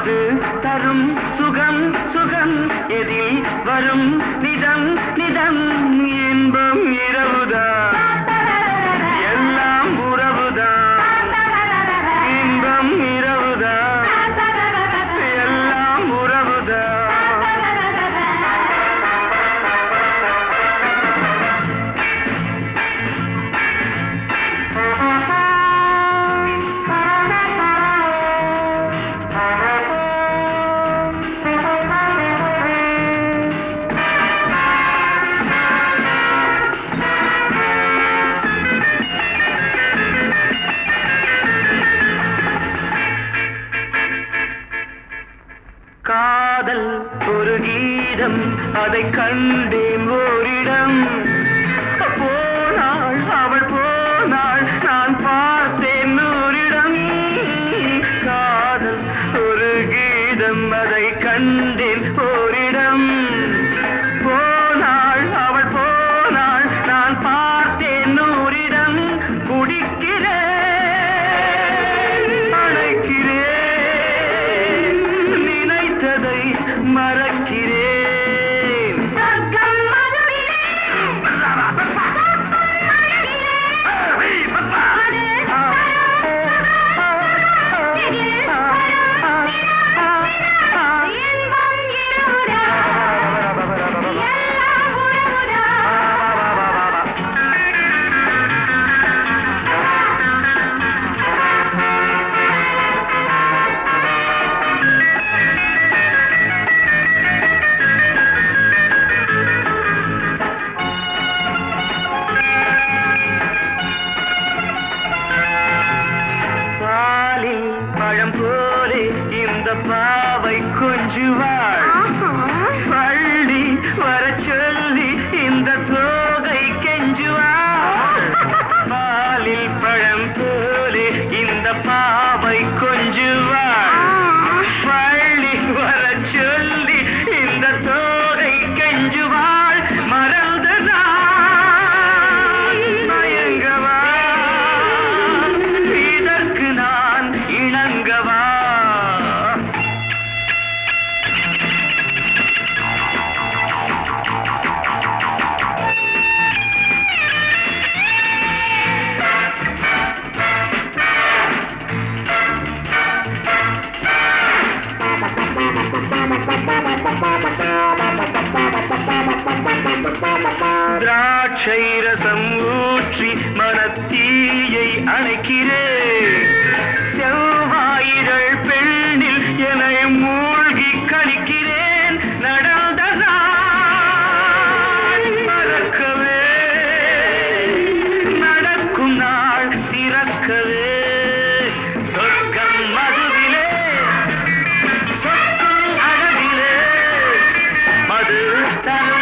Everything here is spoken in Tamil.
அது தரும் சுகம் சுகம் எதில் வரும் நிதம் நிதம் இன்பம் இரவுதான் எல்லாம் உறவுதான் இன்பம் இரவுதான் எல்லாம் உறவுதான் காதல் ஒரு கீதம் அதை கண்டேன் ஓரிடம் போனாள் அவள் போனாள் நான் பார்த்தேன் நூறிடம் காதல் ஒரு கீதம் அதை கண்டேன் ஓரிடம் போனாள் அவள் போனாள் நான் பார்த்தேன் நூறிடம் குடிக்கிறேன் அழைக்கிறேன் நினைத்ததை மறக்கிறேன் பாலில் பழம் போலே இந்த பாவை கொஞ்சுவாள் பள்ளி வர சொல்லி இந்த தோகை கெஞ்சுவாள் பாலில் பழம் போலே இந்த பாவை கொஞ்சுவாள் பள்ளி வர சொல்லி இந்த தோகை கெஞ்சுவாள் மறந்து நான் மயங்கவா இதற்கு நான் இணங்கவா திராட்சை ரசம் ஊற்றி மனத்தீயை அணைக்கிறேன் செவ்வாயிரள் பெண்ணில் என்னை மூழ்கி கழிக்கிறேன் நடந்த நாள் மறக்கவே நடக்கும் நாள் திறக்கவே சொர்க்கம் மதுவிலே சொர்க்கம் அழகிலே மது தரும்